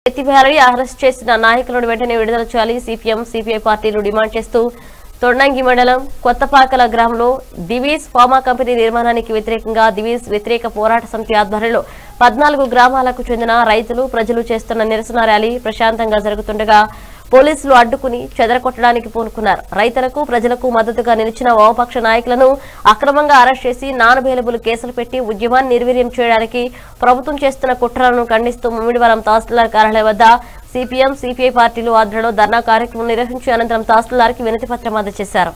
ఎత్తివేయాలని arrest చేసిన నాయకులను వెంటనే విడుదల చేయాలి సిపిఎం సిపిఐ పార్టీలు డిమాండ్ చేస్తూ తొండంగి మండలం కొత్తపాకల గ్రామంలో దివీస్ ఫార్మా కంపెనీ నిర్మాణానికి వ్యతిరేకంగా దివీస్ వ్యతిరేక పోరాట సమితి ఆధ్వర్యంలో పద్నాలుగు గ్రామాలకు చెందిన రైతులు ప్రజలు చేస్తున్న నిరసన ర్యాలీ ప్రశాంతంగా జరుగుతుండగా పోలీసులు అడ్డుకుని చెదరగొట్టడానికి పూనుకున్నారు రైతులకు ప్రజలకు మద్దతుగా నిలిచిన వామపక్ష నాయకులను అక్రమంగా అరెస్ట్ చేసి నాన్ అవైలబుల్ కేసులు పెట్టి ఉద్యమాన్ని నిర్వీర్యం చేయడానికి ప్రభుత్వం చేస్తున్న కుట్రలను ఖండిస్తూ ముమ్మిడివరం తహసీల్దార్ కార్యాలయం వద్ద సిపిఎం సిపిఐ పార్టీలు ఆధ్వర్యంలో ధర్నా కార్యక్రమం నిర్వహించి అనంతరం తహసీల్దార్కి వినతి పత్రం అందజేశారు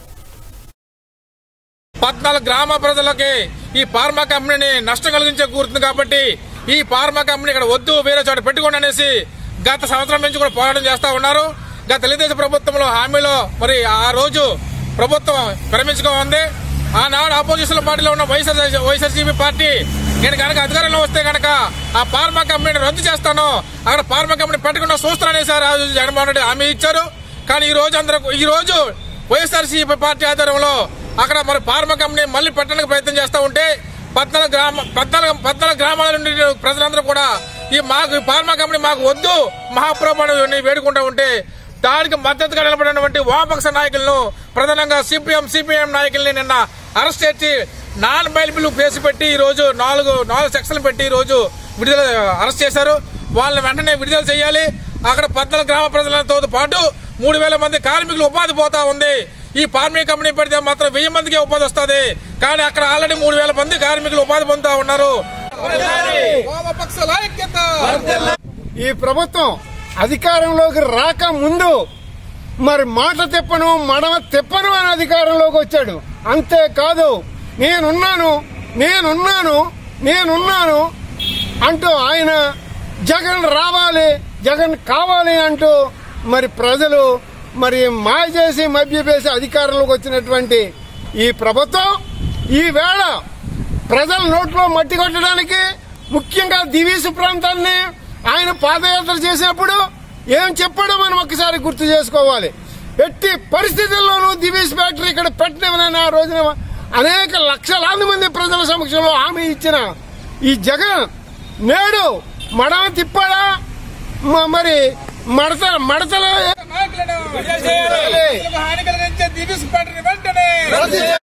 పద్నాలుగు గ్రామ ప్రజలకి ఈ ఫార్మా కంపెనీని నష్టం కలిగించే కూరుతుంది కాబట్టి ఈ ఫార్మా కంపెనీ ఇక్కడ వద్దు వేరే చోట పెట్టుకోండి అనేసి గత సంవత్సరం నుంచి కూడా పోరాటం చేస్తా ఉన్నారు గత తెలుగుదేశం ప్రభుత్వంలో హామీలో మరి ఆ రోజు ప్రభుత్వం విరమించుకోమంది ఆనాడు ఆపోజిషన్ పార్టీలో ఉన్న వైఎస్ఆర్ వైఎస్ఆర్సీపీ పార్టీ నేను కనుక అధికారంలో వస్తే కనుక ఆ ఫార్మా కంపెనీని రద్దు చేస్తాను అక్కడ ఫార్మా కంపెనీ పెట్టకుండా చూస్తాననేసి ఆ రోజు జగన్మోహన్ రెడ్డి హామీ ఇచ్చారు కానీ ఈ రోజు అందరూ ఈ రోజు వైఎస్ఆర్సీపీ పార్టీ ఆధ్వర్యంలో అక్కడ మరి ఫార్మా కంపెనీ మళ్ళీ పెట్టడానికి ప్రయత్నం చేస్తూ ఉంటే పద్నాలుగు గ్రామ పద్నాలుగు పద్నాలుగు గ్రామాల నుండి ప్రజలందరూ కూడా ఈ మాకు ఈ ఫార్మా కంపెనీ మాకు వద్దు మహాప్రభాని వేడుకుంటూ ఉంటే దానికి మద్దతుగా నిలబడినటువంటి వామపక్ష నాయకులను ప్రధానంగా సిపిఎం సిపిఎం నాయకుల్ని నిన్న అరెస్ట్ చేసి నాన్ బైలబుల్ కేసు పెట్టి ఈ రోజు నాలుగు నాలుగు సెక్షన్లు పెట్టి ఈ రోజు విడుదల అరెస్ట్ చేశారు వాళ్ళని వెంటనే విడుదల చేయాలి అక్కడ పద్నాలుగు గ్రామ ప్రజలతో పాటు మూడు వేల మంది కార్మికులు ఉపాధి పోతా ఉంది ఈ ఫార్మింగ్ కంపెనీ పెడితే మాత్రం వెయ్యి మందికి ఉపాధి వస్తుంది కానీ అక్కడ ఆల్రెడీ మూడు వేల మంది కార్మికులు ఉపాధి పొందుతా ఉన్నారు వామపక్షాల ఐక్యత ఈ ప్రభుత్వం అధికారంలోకి రాక ముందు మరి మాట తెప్పను మడమ తెప్పను అని అధికారంలోకి వచ్చాడు అంతేకాదు నేనున్నాను నేనున్నాను నేనున్నాను అంటూ ఆయన జగన్ రావాలి జగన్ కావాలి అంటూ మరి ప్రజలు మరి మాయ చేసి మభ్యపేసి అధికారంలోకి వచ్చినటువంటి ఈ ప్రభుత్వం ఈ వేళ ప్రజల నోట్లో మట్టి కొట్టడానికి ముఖ్యంగా దివీసు ప్రాంతాన్ని ఆయన పాదయాత్ర చేసినప్పుడు ఏం చెప్పాడో మనం ఒక్కసారి గుర్తు చేసుకోవాలి ఎట్టి పరిస్థితుల్లోనూ దివీస్ ఫ్యాక్టరీ ఇక్కడ పెట్టినవనని ఆ రోజున అనేక లక్షలాది మంది ప్రజల సమక్షంలో హామీ ఇచ్చిన ఈ జగన్ నేడు మడమ తిప్పాడా మ- మరి మడత మడతలో నాయకులను హాని కలిగించే దివిస్ వెంటనే